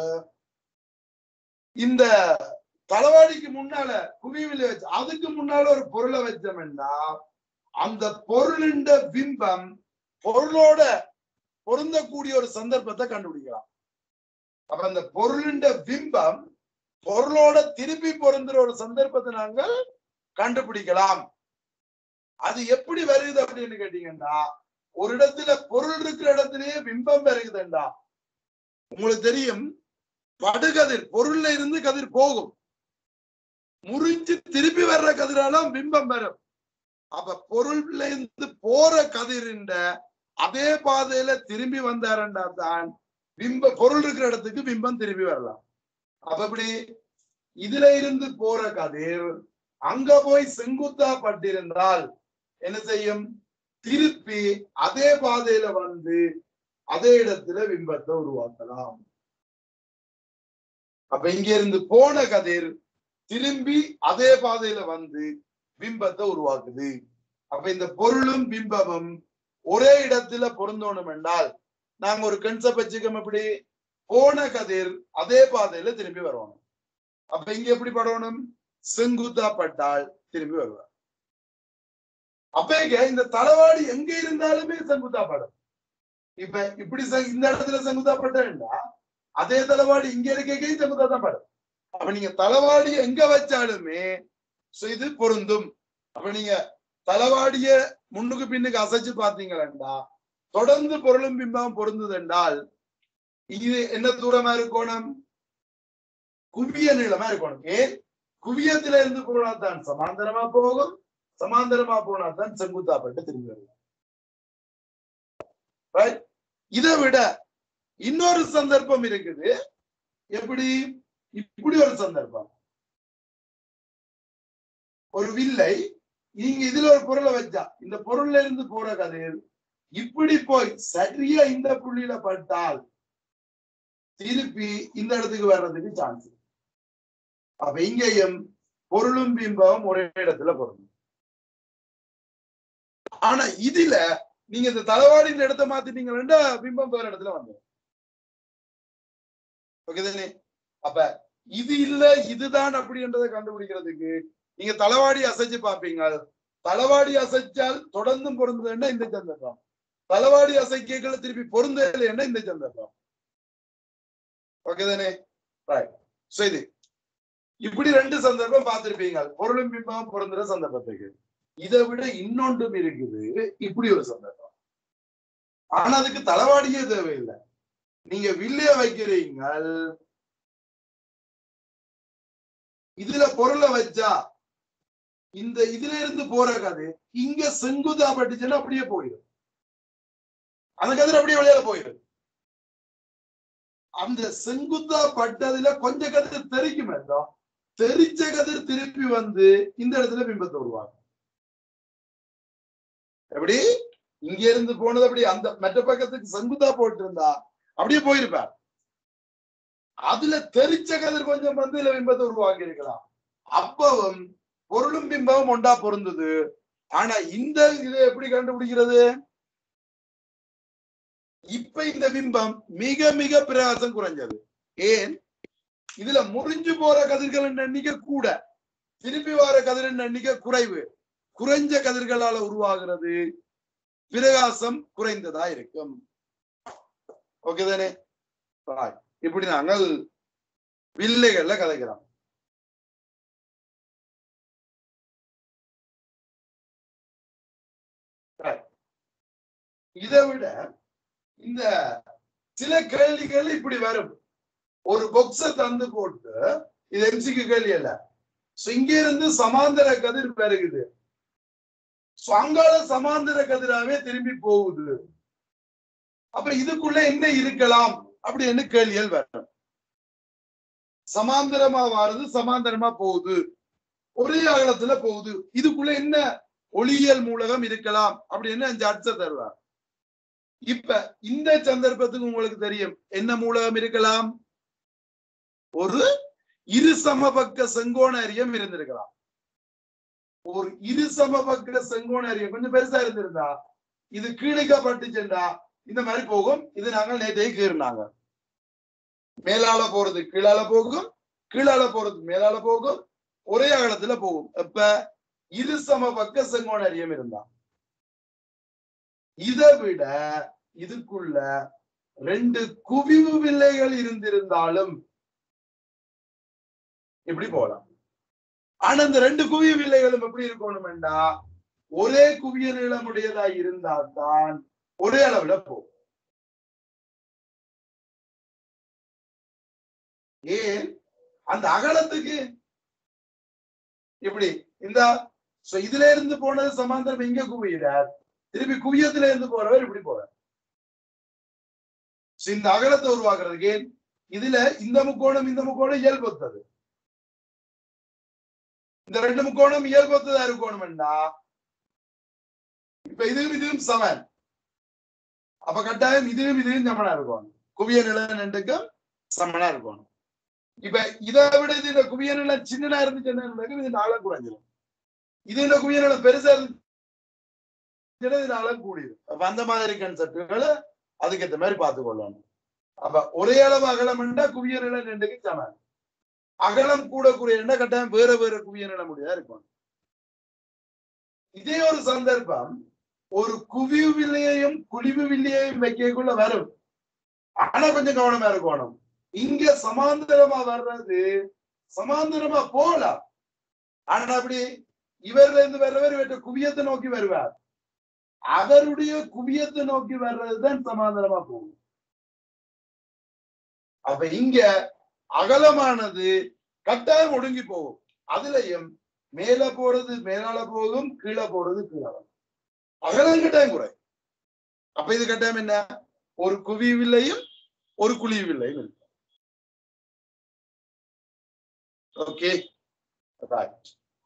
இந்த தளவாடிக்கு முன்னால குவிய வில்லைய வச்சு அதுக்கு முன்னால ஒரு பொருளை வச்சோம்னா அந்த பொருளின் பிம்பம் பொருளோட பொருந்தக்கூடிய ஒரு சந்தர்ப்பத்தை கண்டுபிடிக்கலாம் அப்ப அந்த பொருளின் பிம்பம் பொருளோட திருப்பி பொருந்துற ஒரு சந்தர்ப்பத்தை நாங்கள் கண்டுபிடிக்கலாம் அது எப்படி வருது அப்படின்னு கேட்டீங்கன்னா ஒரு இடத்துல பொருள் இருக்கிற இடத்துலயே பிம்பம் வருகுதுண்டா உங்களுக்கு தெரியும் படுகதிர் பொருள்ல இருந்து கதிர் போகும் முறிஞ்சு திருப்பி வர்ற கதிராலும் பிம்பம் வரும் அப்ப பொருள்ல இருந்து போற கதிரின்ற அதே பாதையில திரும்பி வந்தாருண்டா தான் பிம்ப பொருள் இருக்கிற இடத்துக்கு பிம்பம் திரும்பி வரலாம் அப்ப இப்படி இதுல இருந்து போற கதிர் அங்க போய் செங்குத்தா பட்டிருந்தால் என்ன செய்யும் திருப்பி அதே பாதையில வந்து அதே இடத்துல பிம்பத்தை உருவாக்கலாம் அப்ப இங்க இருந்து போன கதிர் திரும்பி அதே பாதையில வந்து பிம்பத்தை உருவாக்குது அப்ப இந்த பொருளும் பிம்பமும் ஒரே இடத்துல பொருந்தணும் என்றால் நாங்க ஒரு கன்செப்ட் வச்சுக்கோம் எப்படி போன கதிர் அதே பாதையில திரும்பி வரணும் அப்ப இங்க எப்படி படணும் செங்குத்தா பட்டால் திரும்பி வருவார் அப்ப இங்க இந்த தளவாடி எங்க இருந்தாலுமே செங்குத்தா படம் இப்ப இப்படி செ- இந்த இடத்துல செங்குத்தா பட்டா அதே தளவாடி இங்க இருக்கையும் செங்குத்தா தான் படம் அப்ப நீங்க தளவாடி எங்க வச்சாலுமே so இது பொருந்தும் அப்ப நீங்க தளவாடிய முன்னுக்கு பின்னுக்கு அசைச்சு பாத்தீங்களா தொடர்ந்து பொருளும் பிம்பம் பொருந்தது என்றால் இது என்ன தூரமா இருக்கணும் குவிய நீளமா இருக்கணும் ஏன் குவியத்துல இருந்து போனா தான் சமாந்தரமா போகும் சமாந்தரமா போனா தான் செங்குத்தாப்பட்டு திரும்பி வரும் Right? இதை விட இன்னொரு சந்தர்ப்பம் இருக்குது எப்படி இப்படி ஒரு சந்தர்ப்பம் ஒரு வில்லை நீங்க இதுல ஒரு பொருளை வச்சா இந்த பொருள்ல இருந்து போற கதிர் இப்படி போய் சரியா இந்த புள்ளியில பட்டால் திருப்பி இந்த இடத்துக்கு வர்றதுக்கு சான்ஸ் அப்ப இங்கேயும் பொருளும் பிம்பமும் ஒரே இடத்துல பொருந்தும் ஆனா இதுல நீங்க இந்த தளவாடியின் இடத்த மாத்திட்டீங்கன்னா பிம்பம் வேற இடத்துல வந்துடும் ஓகே தானே அப்ப இது இல்ல இதுதான் அப்படின்றத கண்டுபிடிக்கிறதுக்கு நீங்க தளவாடி அசைச்சு பார்ப்பீங்க தளவாடி அசைச்சால் தொடர்ந்தும் பொருந்ததுன்னா இந்த சந்தர்ப்பம் தளவாடி அசைக்கல திருப்பி பொருந்தலைன்னா இந்த சந்தர்ப்பம் ஓகே தானே ரைட் சோ இது இப்படி ரெண்டு சந்தர்ப்பம் பார்த்திருப்பீங்க பொருளும் பிம்பம் பொருந்துற சந்தர்ப்பத்துக்கு இதை விட இன்னொன்றும் இருக்குது இப்படி ஒரு சந்தர்ப்பம் ஆனா அதுக்கு தளவாடியே தேவையில்லை நீங்க வில்லைய வைக்கிறீங்க இதுல பொருளை வச்சா இந்த இதுல இருந்து போற கதை இங்க செங்குதா பட்டுச்சுன்னா அப்படியே போயிடும் அந்த கதிர் அப்படியே வெளியில போயிடும் அந்த செங்குத்தா பட்டதுல கொஞ்ச கதிர் தெரிக்கும் என்றோம் தெரிச்ச கதிர் திருப்பி வந்து இந்த இடத்துல பிம்பத்தை உருவாங்க எப்படி இங்க இருந்து போனது அப்படி அந்த மற்ற பக்கத்துக்கு செங்குத்தா போட்டு இருந்தா அப்படியே போயிருப்பார் அதுல தெரிச்ச கதிர் கொஞ்சம் வந்து இதுல பிம்பத்தை உருவாக்கி இருக்கலாம் அப்பவும் பொருளும் பிம்பமும் ஒண்டா பொருந்தது ஆனா இந்த இதை எப்படி கண்டுபிடிக்கிறது இப்ப இந்த பிம்பம் மிக மிக பிரகாசம் குறைஞ்சது ஏன் இதுல முறிஞ்சு போற கதிர்களின் எண்ணிக்கை கூட திருப்பி வர கதிரின் எண்ணிக்கை குறைவு குறைஞ்ச கதிர்களால உருவாகிறது பிரகாசம் குறைந்ததா இருக்கும் ஓகே தானே Right. இப்படி நாங்கள் வில்லைகள்ல கதைக்கிறோம் Right. இதை விட இந்த சில கேள்விகள் இப்படி வரும் ஒரு பொக்ஸ தந்து போட்டு இது எம்சிக்கு கேள்வி அல்ல So, இங்க இருந்து சமாந்தர கதிர் பெருகுது So, அங்கால சமாந்தர கதிராவே திரும்பி போகுது அப்ப இதுக்குள்ள என்ன இருக்கலாம் அப்படின்னு கேள்விகள் வரும் சமாந்தரமா வாருது சமாந்தரமா போகுது ஒரே அகலத்துல போகுது இதுக்குள்ள என்ன ஒளியியல் மூலகம் இருக்கலாம் அப்படின்னு அஞ்சு அடிச்ச தருவார் இப்ப இந்த சந்தர்ப்பத்துக்கு உங்களுக்கு தெரியும் என்ன மூலகம் இருக்கலாம் ஒரு இரு சமபக்க செங்கோண அரியம் இருந்திருக்கலாம் ஒரு இரு சமபக்க செங்கோண அரியம் கொஞ்சம் பெருசா இருந்திருந்தா இது கீழிக்கப்பட்டுச்சுண்டா இந்த மாதிரி போகும் இது நாங்கள் நேற்றைய கீறினாங்க மேலால போறது கீழால போகும் கீழால போறது மேலால போகும் ஒரே அகலத்துல போகும் இப்ப இரு சம பக்க செங்கோண அரியம் இருந்தா இதை விட இதுக்குள்ள ரெண்டு குவிவு வில்லைகள் இருந்திருந்தாலும் இப்படி போகலாம் ஆனா இந்த ரெண்டு குவிய வில்லைகளும் எப்படி இருக்கணும்டா ஒரே குவிய நீளமுடையதா இருந்தால்தான் ஒரே அளவுல போகும் ஏன் அந்த அகலத்துக்கு இப்படி இந்த சோ இதுல இருந்து போனது சமாந்தரம் எங்க குவியிறார் திருப்பி குவியத்துல இருந்து போறவர் இப்படி போறார் So, இந்த அகலத்தை உருவாக்குறதுக்கு ஏன் இதுல இந்த முக்கோணம் இந்த முக்கோணம் இயல்பொத்தது இந்த ரெண்டு முக்கோணம் இயல்பொத்ததா இருக்கணும்டா இப்ப இதுவும் இதுவும் சமன் அப்ப கட்டாயம் இதுவும் இதுவும் சமனா இருக்கணும் குவிய நிலம் ரெண்டுக்கும் சமனா இருக்கணும் இப்ப இதை விட இது இந்த குவிய நிலம் சின்னனா இருந்துச்சுன்னா இது ஆழம் குறைஞ்சிடும் இது இந்த குவிய நிலம் பெருசா இருந்துச்சுன்னா இது ஆழம் கூடிடும் அப்ப அந்த மாதிரி கன்செப்டுகளை அதுக்கேற்ற மாதிரி பார்த்து கொள்ளணும் அப்ப ஒரே அளவு அகலம்ண்டா குவிய நிலம் ரெண்டுக்கு சமம் அகலம் கூட குறையண்டா கட்டாயம் வேற வேற குவிய நிலம் முடியா இருக்கும் இதே ஒரு சந்தர்ப்பம் ஒரு குவிவு வில்லையையும் குழிவு வில்லையையும் வைக்கக்குள்ள வரும் ஆனா கொஞ்சம் கவனமா இருக்கணும் இங்க சமாந்தரமா வர்றது சமாந்தரமா போகலாம் ஆனா அப்படி இவர்ல இருந்து வர்றவர் இவற்றை குவியத்தை நோக்கி வருவார் அவருடைய குவியத்தை நோக்கி வர்றதுதான் சமாந்தரமா போகும் அப்ப இங்க அகலமானது கட்டாயம் ஒடுங்கி போகும் அதுலயும் மேல போறது மேலால போகும் கீழே போறது கீழே வரும். அகலம் கட்டாயம் குறை அப்ப இது கட்டாயம் என்ன ஒரு குவிவில்லையும் ஒரு குழிவில்லையும் இருக்கு ஓகே ரைட்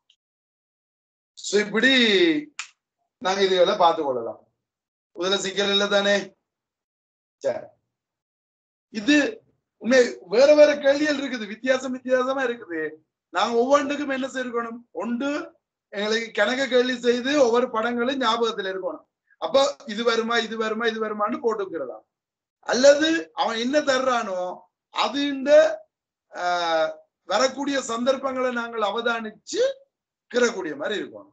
இப்படி நாங்க இதுகளை பார்த்து கொள்ளலாம் இதுல சிக்கல் இல்லை தானே சரி இது உண்மை வேற வேற கேள்விகள் இருக்குது வித்தியாசம் வித்தியாசமா இருக்குது நாங்க ஒவ்வொன்றுக்கும் என்ன செய்யணும் ஒன்று எங்களுக்கு கணக்க கேள்வி செய்து ஒவ்வொரு படங்களும் ஞாபகத்துல இருக்கணும் அப்ப இது வருமா இது வருமா இது வருமான்னு போட்டுக்கிறதா அல்லது அவன் என்ன தர்றானோ அது இந்த ஆஹ், வரக்கூடிய சந்தர்ப்பங்களை நாங்கள் அவதானிச்சு கிரக்கூடிய மாதிரி இருக்கணும்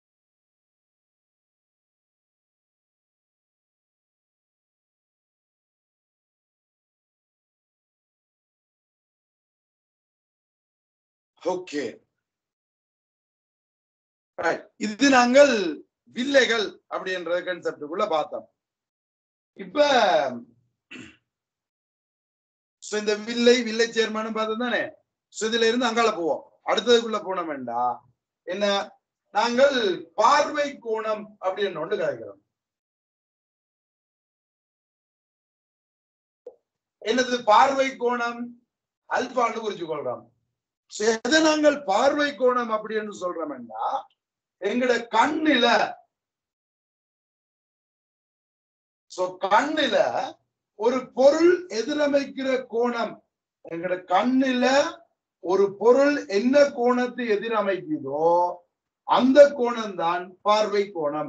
ஓகே இது நாங்கள் வில்லைகள் அப்படின்ற கன்செப்டுக்குள்ள பார்த்தோம் இப்ப so இந்த வில்லை வில்லை சேர்மானம் பார்த்தோம் தானே So இதுல இருந்து அங்கால போவோம் அடுத்ததுக்குள்ள போனோம் வேண்டாம் என்ன நாங்கள் பார்வை கோணம் அப்படின்னு ஒன்று கலைக்கிறோம் என்னது பார்வை கோணம் அல்பான்னு குறிச்சு கொள்றோம் So எதை நாங்கள் பார்வை கோணம் அப்படின்னு சொல்றோம்னா எங்கட கண்ணில சோ கண்ணில ஒரு பொருள் எதிரமைக்கிற கோணம் எங்கட கண்ணில ஒரு பொருள் என்ன கோணத்தை எதிரமைக்குதோ அந்த கோணம் தான் பார்வை கோணம்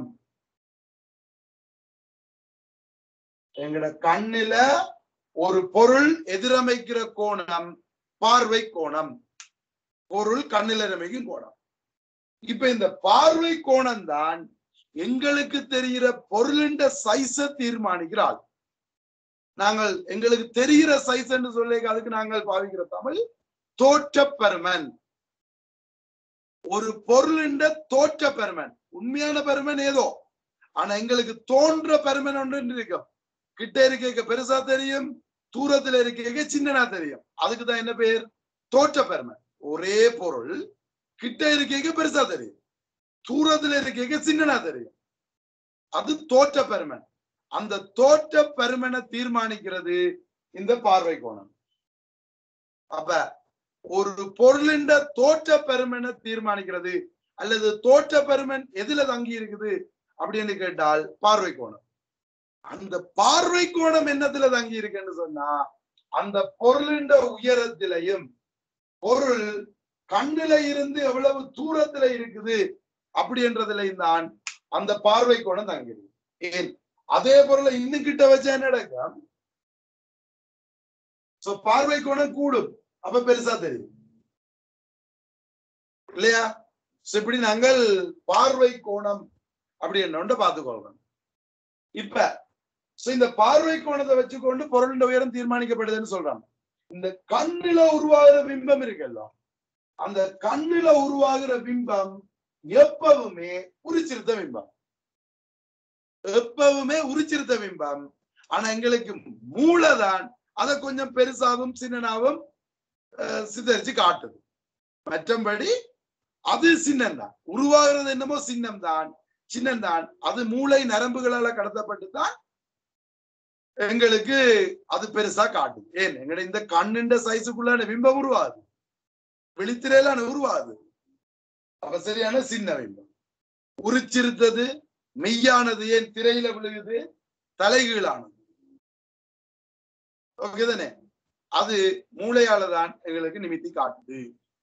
எங்கட கண்ணில ஒரு பொருள் எதிரமைக்கிற கோணம் பார்வை கோணம் பொருள் கண்ணில் அமைக்கும் கோணம் இப்ப இந்த பார்வை கோணம் தான் எங்களுக்கு தெரிகிற பொருளின் சைஸ தீர்மானிக்கிறாள் நாங்கள் எங்களுக்கு தெரிகிற சைஸ் என்று சொல்லி அதுக்கு நாங்கள் பாவிக்கிற தமிழ் தோற்ற பெருமன் ஒரு பொருளின் தோற்ற பெருமன் உண்மையான பெருமன் ஏதோ ஆனா எங்களுக்கு தோன்ற பெருமன் ஒன்று இருக்கும் கிட்ட இருக்க பெருசா தெரியும் தூரத்துல இருக்க சின்னனா தெரியும் அதுக்கு தான் என்ன பேர் தோற்ற பெருமன் ஒரே பொருள் கிட்ட இருக்க பெருசா தெரியும் தூரத்துல இருக்க சின்னனா தெரியும் அது தோற்ற பெருமன் அந்த தோற்ற பெருமனை தீர்மானிக்கிறது இந்த பார்வை கோணம் அப்ப ஒரு பொருளின் தோற்ற பெருமனை தீர்மானிக்கிறது அல்லது தோற்ற பெருமன் எதுல தங்கி இருக்குது அப்படின்னு கேட்டால் பார்வை கோணம் அந்த பார்வை கோணம் என்னத்துல தங்கி இருக்குன்னு சொன்னா அந்த பொருளின் உயரத்திலையும் பொருள் கண்ணுல இருந்து எவ்வளவு தூரத்துல இருக்குது அப்படின்றதுலையும் தான் அந்த பார்வை கோணம் தங்கி இருக்கு ஏன் அதே பொருளை இன்னும் கிட்ட வச்சா என்ன நடக்கும் சோ பார்வை கோணம் கூடும் அப்ப பெருசா தெரியும் இல்லையா சோ இப்படி நாங்கள் பார்வை கோணம் அப்படி என்ன பார்த்துக்கொள்றோம் இப்ப சோ இந்த பார்வை கோணத்தை வச்சுக்கொண்டு பொருளின் உயரம் தீர்மானிக்கப்படுதுன்னு சொல்றாங்க இந்த கண்ணுல உருவாகிற பிம்பம் இருக்குல்ல அந்த கண்ணுல உருவாகிற பிம்பம் எப்பவுமே உரிச்சிருத்த பிம்பம் எப்பவுமே உரிச்சிருத்த பிம்பம் ஆனா எங்களுக்கு மூளைதான் அதை கொஞ்சம் பெருசாவும் சின்னனாவும் சிதறிச்சு காட்டுது மற்றபடி அது சின்னம் தான் உருவாகிறது என்னமோ சின்னம் தான் சின்னம் தான் அது மூளை நரம்புகளால கடத்தப்பட்டு தான் எங்களுக்கு அது பெருசா காட்டுது ஏன் எங்கட இந்த கண்ணுண்ட சைஸுக்குள்ளான பிம்பம் உருவாது விழித்திரையிலான உருவாது அப்ப சரியான சின்ன பிம்பம் உரிச்சிருத்தது மெய்யானது ஏன் திரையில விழுகுது தலைகீழானது ஓகே தானே அது மூளையால தான் எங்களுக்கு நிமித்தி காட்டுது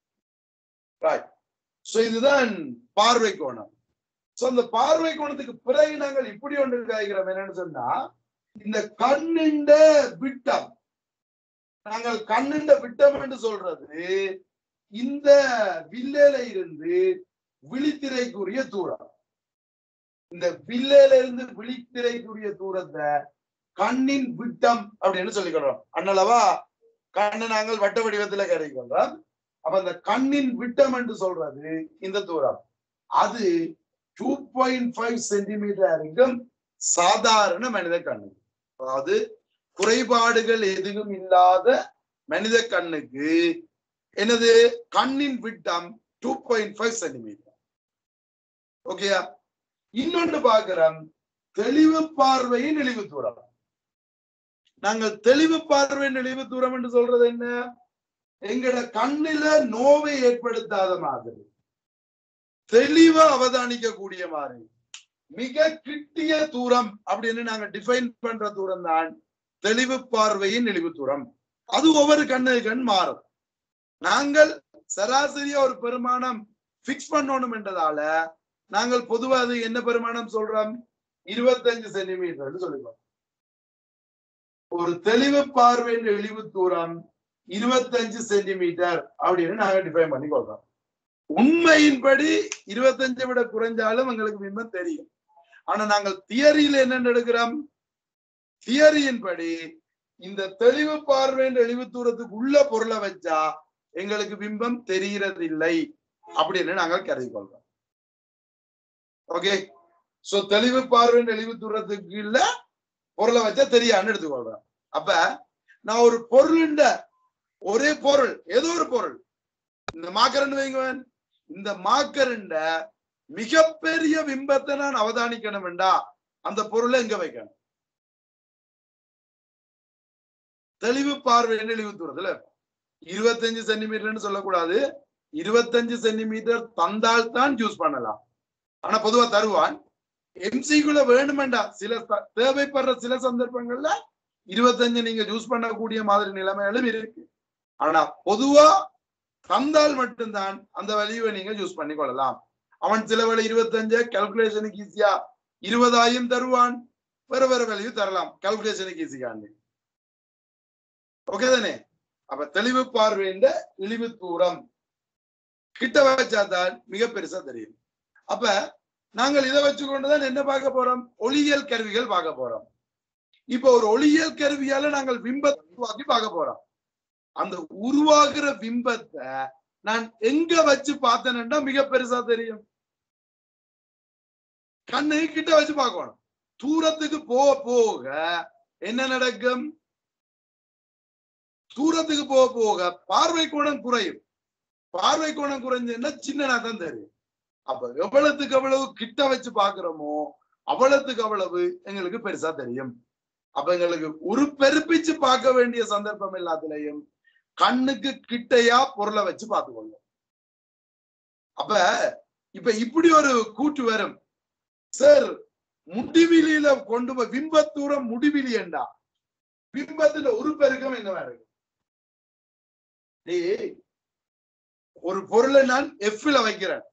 சோ இதுதான் பார்வை கோணம் சோ அந்த பார்வை கோணத்துக்கு பிறகு நாங்கள் இப்படி ஒன்று காய்கிறோம் என்னன்னு சொன்னா இந்த கண்ணிண்ட விட்டம் நாங்கள் கண்ணிண்ட விட்டம் என்று சொல்றது இந்த வில்லையில இருந்து விழித்திரைக்குரிய தூரம் இந்த வில்லையில இருந்து விழித்திரைக்குரிய தூரத்தை கண்ணின் விட்டம் அப்படின்னு சொல்லிக்கிறோம் அண்ணளவா கண்ணை நாங்கள் வட்ட வடிவத்துல கருதிக்கொள்றோம் அப்ப அந்த கண்ணின் விட்டம் என்று சொல்றது இந்த தூரம் அது டூ பாயிண்ட் ஃபைவ் சென்டிமீட்டர் இருக்கும் சாதாரண மனித கண்ணு அதாவது குறைபாடுகள் எதுவும் இல்லாத மனித கண்ணுக்கு எனது கண்ணின் விட்டம் டூ பாயிண்ட் ஃபைவ் சென்டிமீட்டர் ஓகேயா இன்னொன்று பார்க்கிறோம் தெளிவு பார்வையின் இழிவு தூரம் நாங்கள் தெளிவு பார்வை நெளிவு தூரம் என்று சொல்றது என்ன எங்கட கண்ணில நோவை ஏற்படுத்தாத மாதிரி தெளிவா அவதானிக்க கூடிய மாதிரி மிக கிட்டிய தூரம் அப்படின்னு நாங்க டிஃபைன் பண்ற தூரம் தான் தெளிவு பார்வையின் நெளிவு தூரம் அது ஒவ்வொரு கண்ணு கண் மாறும் நாங்கள் சராசரியா ஒரு பெருமானம் பிக்ஸ் பண்ணணும் என்றதால நாங்கள் பொதுவா அது என்ன பெருமானம் சொல்றோம் இருபத்தஞ்சு சென்டிமீட்டர் சொல்லிக்கிறோம் ஒரு தெளிவு பார்வையின் இழிவு தூரம் இருபத்தஞ்சு சென்டிமீட்டர் அப்படின்னு நாங்க டிஃபைன் பண்ணி கொள்றோம் உண்மையின்படி இருபத்தஞ்சை விட குறைஞ்சாலும் எங்களுக்கு பின்பம் தெரியும் ஆனா நாங்கள் தியரியில என்ன எடுக்கிறோம் தியரியின்படி இந்த தெளிவு பார்வையின் இழிவு தூரத்துக்கு உள்ள பொருளை வச்சா எங்களுக்கு பிம்பம் தெரிகிறதில்லை அப்படின்னு நாங்கள் கருதி கொள்றோம் ஓகே சோ தெளிவு பார்வையின் இழிவு தூரத்துக்கு இல்ல பொருளை வச்சா தெரியான்னு எடுத்துக்கொள்றேன் அப்ப நான் ஒரு பொருளுண்ட ஒரே பொருள் ஏதோ ஒரு பொருள் இந்த மாக்கரண்டு வைங்குவேன் இந்த மாக்கரண்ட மிகப்பெரிய பிம்பத்தை நான் அவதானிக்கணும் வேண்டா அந்த பொருளை எங்க வைக்கணும் தெளிவு பார்வை இழிவு தூரத்துல இருபத்தஞ்சு சென்டிமீட்டர்னு சொல்லக்கூடாது இருபத்தஞ்சு சென்டிமீட்டர் தந்தால் தான் யூஸ் பண்ணலாம் ஆனா பொதுவா தருவான் எம்சிக்குள்ள வேணுமெண்டா சில தேவைப்படுற சில சந்தர்ப்பங்கள்ல இருபத்தஞ்சு நீங்க யூஸ் பண்ணக்கூடிய மாதிரி நிலைமைகளும் இருக்கு ஆனா பொதுவா தந்தால் மட்டும்தான் அந்த வேல்யூவை நீங்க யூஸ் பண்ணி கொள்ளலாம் அவன் சில வேலை இருபத்தஞ்சு கால்குலேஷனுக்கு ஈஸியா இருபதாயிரம் தருவான் வேற வேற வேல்யூ தரலாம் கால்குலேஷனுக்கு ஈஸியாண்டு ஓகே தானே அப்ப தெளிவு பார்வையின் இழிவு தூரம் கிட்ட வச்சாதான் மிக பெருசா தெரியும் அப்ப நாங்கள் இதை வச்சுக்கொண்டுதான் என்ன பார்க்க போறோம் ஒளியியல் கருவிகள் பார்க்க போறோம் இப்ப ஒரு ஒளியியல் கருவியால நாங்கள் பிம்பத்தை உருவாக்கி பார்க்க போறோம் அந்த உருவாகிற பிம்பத்தை நான் எங்க வச்சு பார்த்தேன்னா மிக பெருசா தெரியும் கண்ணு கிட்ட வச்சு பார்க்கணும் தூரத்துக்கு போக போக என்ன நடக்கும் தூரத்துக்கு போக போக பார்வை கோணம் குறையும் பார்வை கோணம் குறைஞ்சுன்னா சின்னனா தான் தெரியும் அப்ப எவ்வளவுக்கு எவ்வளவு கிட்ட வச்சு பாக்குறோமோ அவ்வளவுக்கு அவ்வளவு எங்களுக்கு பெருசா தெரியும் அப்ப எங்களுக்கு ஒரு பெருப்பிச்சு பார்க்க வேண்டிய சந்தர்ப்பம் எல்லாத்துலயும் கண்ணுக்கு கிட்டையா பொருளை வச்சு பார்த்துக்கொள்ளும் அப்ப இப்ப இப்படி ஒரு கூற்று வரும் சார் முடிவிலியில கொண்டு போய் பிம்பத்தூரம் முடிவிலி என்றா பிம்பத்துல உருப்பெருக்கம் என்னவா இருக்கு டேய், ஒரு பொருளை நான் எஃப்ல வைக்கிறேன்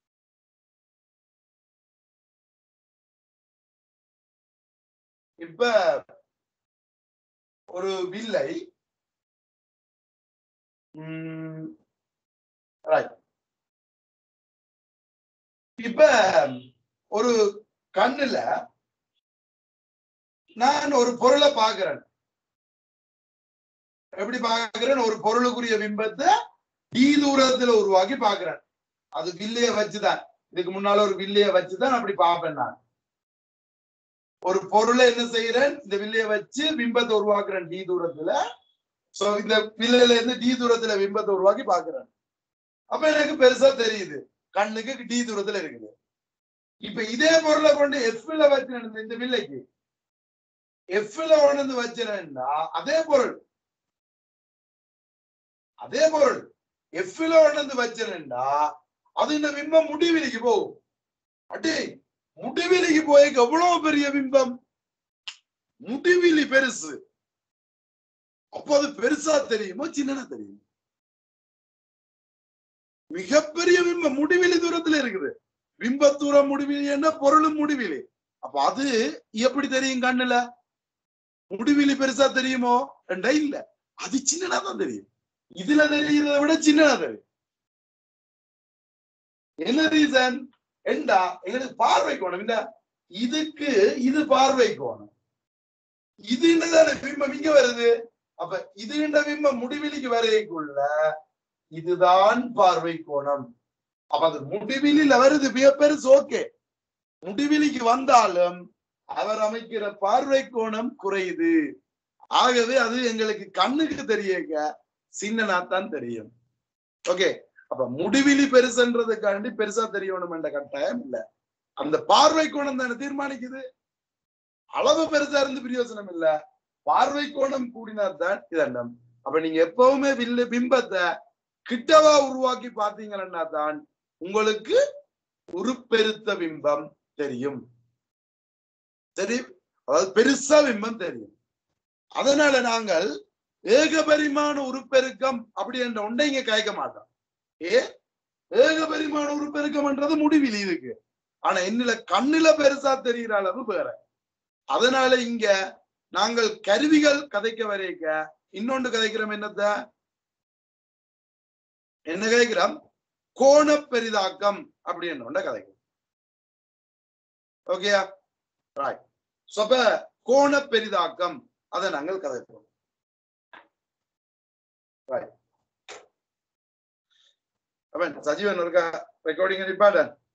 இப்ப ஒரு வில்லை உம், right. இப்ப ஒரு கண்ணுல நான் ஒரு பொருளை பார்க்கிறேன் எப்படி பார்க்கிறேன் ஒரு பொருளுக்குரிய பிம்பத்தை டி தூரத்துல உருவாக்கி பார்க்கிறேன் அது வில்லைய வச்சுதான் இதுக்கு முன்னால ஒரு வில்லைய வச்சுதான் அப்படி பார்ப்பேன் நான் ஒரு பொருளை என்ன செய்யறேன் இந்த வில்லைய வச்சு பிம்பத்தை உருவாக்குறேன் டி தூரத்துல சோ இந்த வில்லையில இருந்து டி தூரத்துல பிம்பத்தை உருவாக்கி பார்க்கிறேன் அப்ப எனக்கு பெருசா தெரியுது கண்ணுக்கு டி தூரத்துல இருக்குது இப்ப இதே பொருளை கொண்டு எஃப்ல வச்சு இந்த வில்லைக்கு எஃப்ல கொண்டு வச்சிருந்தா அதே பொருள் அதே பொருள் எஃப்ல கொண்டு வச்சிருந்தா அது இந்த பிம்பம் முடிவிலிக்கு போகும் அடே முடிவிலிக்கு போய் எவ்வளவு பெரிய பிம்பம் முடிவிலி பெருசு அப்போ அது பெருசா தெரியுமோ சின்னனா தெரியும் மிகப்பெரிய பிம்பம் முடிவிலி தூரத்துல இருக்குது பிம்ப தூரம் முடிவிலி என்ன பொருளும் முடிவிலி அப்ப அது எப்படி தெரியும் கண்ணுல முடிவிலி பெருசா தெரியுமோ என்றா இல்ல அது சின்னதா தான் தெரியும் இதுல தெரியுறதை விட சின்னதா தெரியும் என்ன ரீசன் என்றா எங்களுக்கு பார்வை கோணம் இந்த இதுக்கு இது பார்வை கோணம் இது என்னதான பிம்பம் இங்க வருது அப்ப இது என்ற பிம்பம் முடிவிலிக்கு வரைக்குள்ள இதுதான் பார்வை கோணம் அப்ப அது முடிவிலில வருது மிக பெருசு ஓகே முடிவிலிக்கு வந்தாலும் அவர் அமைக்கிற பார்வை கோணம் குறையுது ஆகவே அது எங்களுக்கு கண்ணுக்கு தெரியக்க சின்னனாத்தான் தெரியும் ஓகே அப்ப முடிவிலி பெருசுன்றதுக்காண்டி பெருசா தெரியணும் என்ற கட்டாயம் இல்ல அந்த பார்வை கோணம் தானே தீர்மானிக்குது அளவு பெருசா இருந்து பிரயோசனம் இல்ல பார்வை கோணம் கூடினால்தான் இதண்டம் அப்ப நீங்க எப்பவுமே வில்லு பிம்பத்தை கிட்டவா உருவாக்கி பார்த்தீங்கன்னா தான் உங்களுக்கு உருப்பெருத்த பிம்பம் தெரியும் சரி அதாவது பெருசா பிம்பம் தெரியும் அதனால நாங்கள் ஏகபரிமாண உருப்பெருக்கம் அப்படி என்ற ஒன்றை இங்க கேட்க மாட்டோம் ஏ ஏகபரிமாண உருப்பெருக்கம்ன்றது முடிவில் இதுக்கு ஆனா என்னில கண்ணுல பெருசா தெரிகிற அளவு வேற அதனால இங்க நாங்கள் கருவிகள் கதைக்க வரைக்க இன்னொன்று கதைக்கிறோம் என்னத்த என்ன கதைக்கிறோம் கோண பெரிதாக்கம் அப்படின்னு ஒன்றை கதைக்கிறோம் ஓகேயா ரைட் சோ அப்ப கோண பெரிதாக்கம் அதை நாங்கள் கதைப்போம் ரைட் அவன் சஜீவன் இருக்கா ரெக்கார்டிங் நிப்பாட்டன்